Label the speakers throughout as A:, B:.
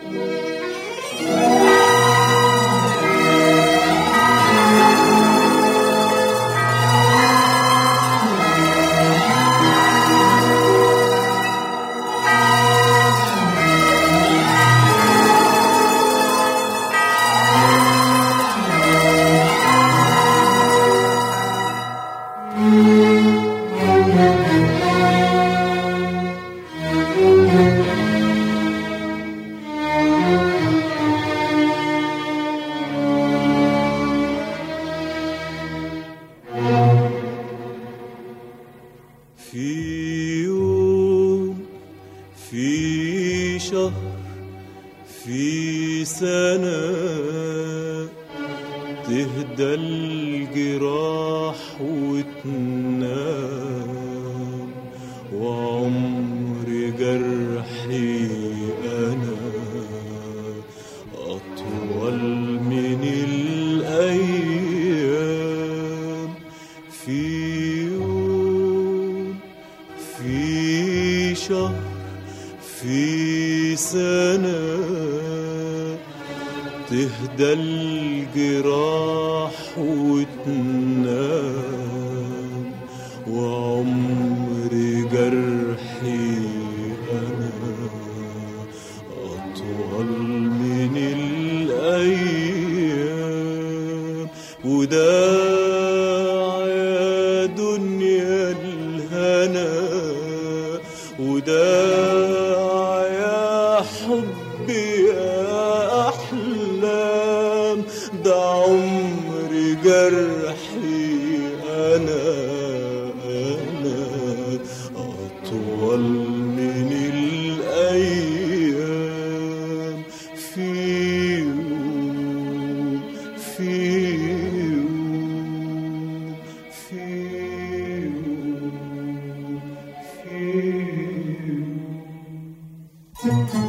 A: في يوم في شهر في سنة تهدى الجراح وتنام وعمر جرحي أنا أطول من الأيام في يوم في شهر في سنة تهدى الجراح وتنام وعمر جرحي أنا أطول من الأيام وداع يا دنيا الهنا وداع يا حب يا أحلام ده عمر جرحي أنا أنا أطول من الأيام في يوم في يوم في يوم في يوم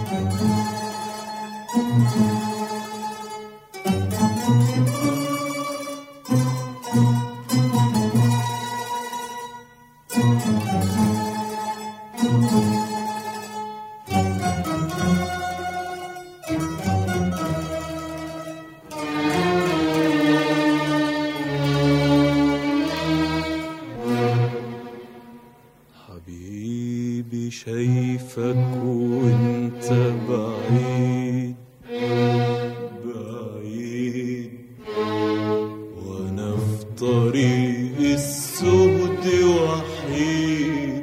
A: حبيبي شايفك وانت بعيد بعيد وانا في طريق السهد وحيد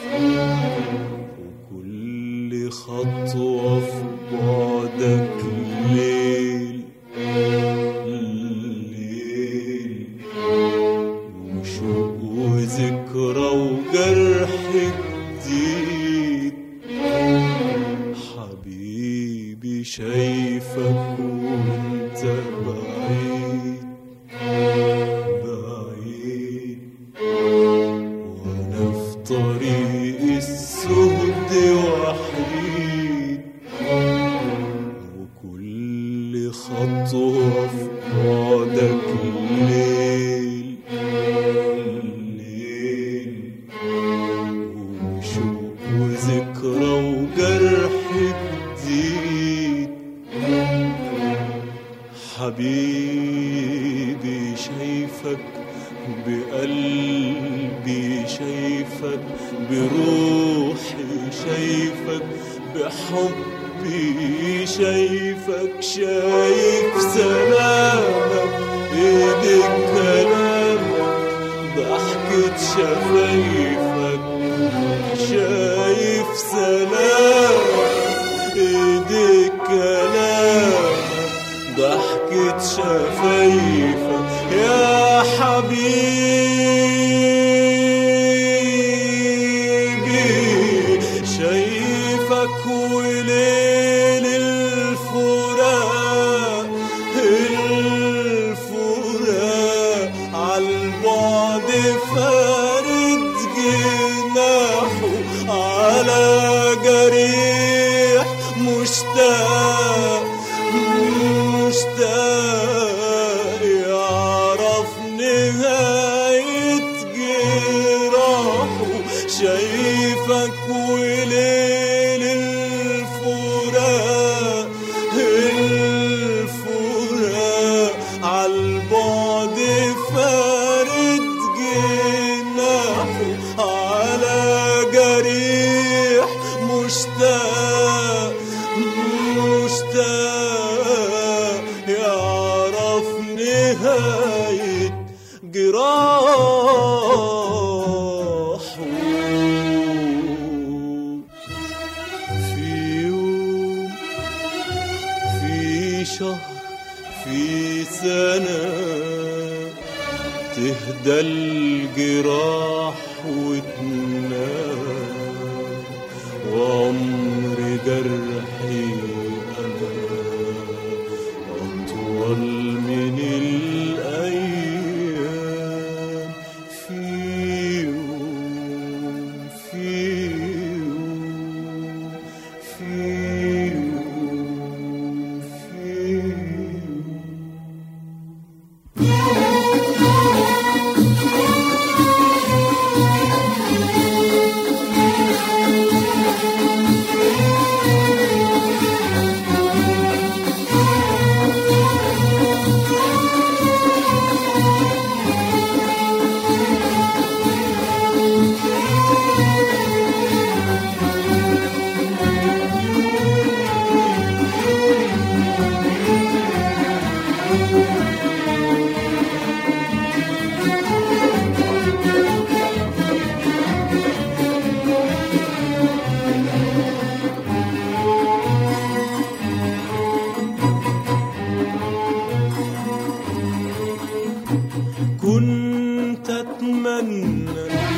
A: وكل خطوة في بعدك ليل ليل وشوق وذكرى وجرح جديد حبيبي شايفك وانت بعيد بعيد وانا في طريق السهد وحيد وكل خطوة في بعدك ليل ليل وشوق وذكرى وجرح جديد حبيبي شايفك بقلبي شايفك بروحي شايفك بحبي شايفك شايف سلامك ايدك كلامك ضحكة شفايفك شايف سلامك ايدك كلامك ضحكة شفايفك يا حبيبي شايفك وليل الفراق الفراق عالبعد فارد جناحه على جريح مشتاق مشتاق يعرف نهاية جراحه شايفك وليل الفراق جراحه في يوم في شهر في سنة تهدى الجراح وتنام وعمر جرحي أنا أطول من الأيام في يوم في يوم في يوم في يوم كنت اتمنى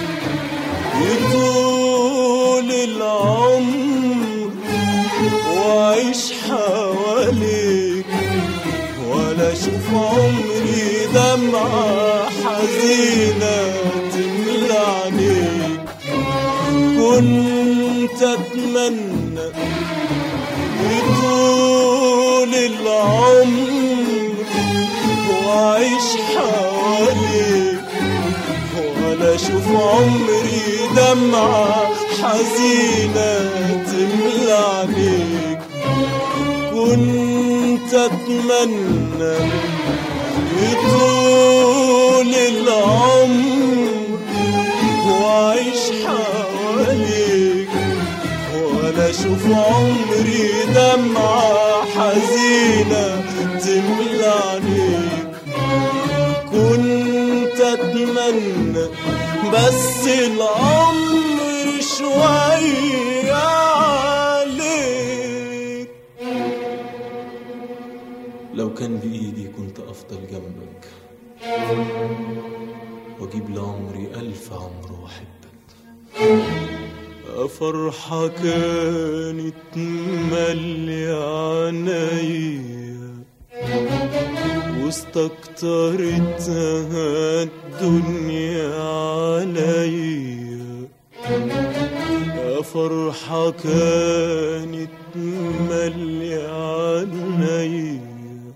A: يطول العمر واعيش حواليك ولا اشوف عمري دمعة حزينة تملى عينيك كنت اتمنى يطول العمر واعيش حواليك ولا اشوف عمري دمعة حزينة تملى عينيك كنت اتمنى يطول العمر واعيش حواليك ولا اشوف عمري دمعة حزينة تملى عينيك كنت اتمنى بس العمر شوية عليك لو كان بإيدي كنت أفضل جنبك وأجيب لعمري ألف عمر وأحبك فرحة كانت مليانة عينيا واستكترتها الدنيا عليا يا فرحة كانت مليانة عينيا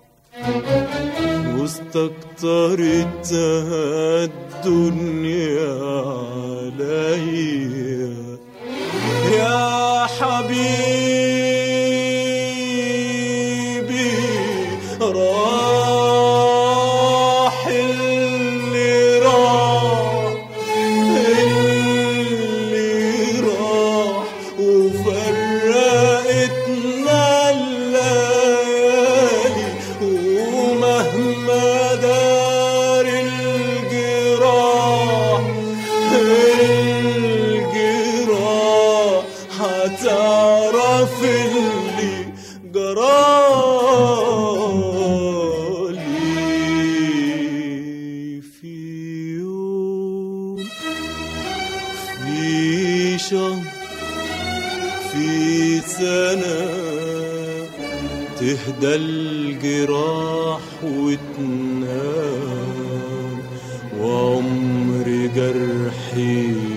A: واستكترتها الدنيا عليا يا حبيبي راح اللي راح اللي راح وفرقتنا الليالي ومهما دار الجراح الجراح هتعرف اللي جرالي في يوم في شهر في سنة تهدى الجراح وتنام وعمر جرحي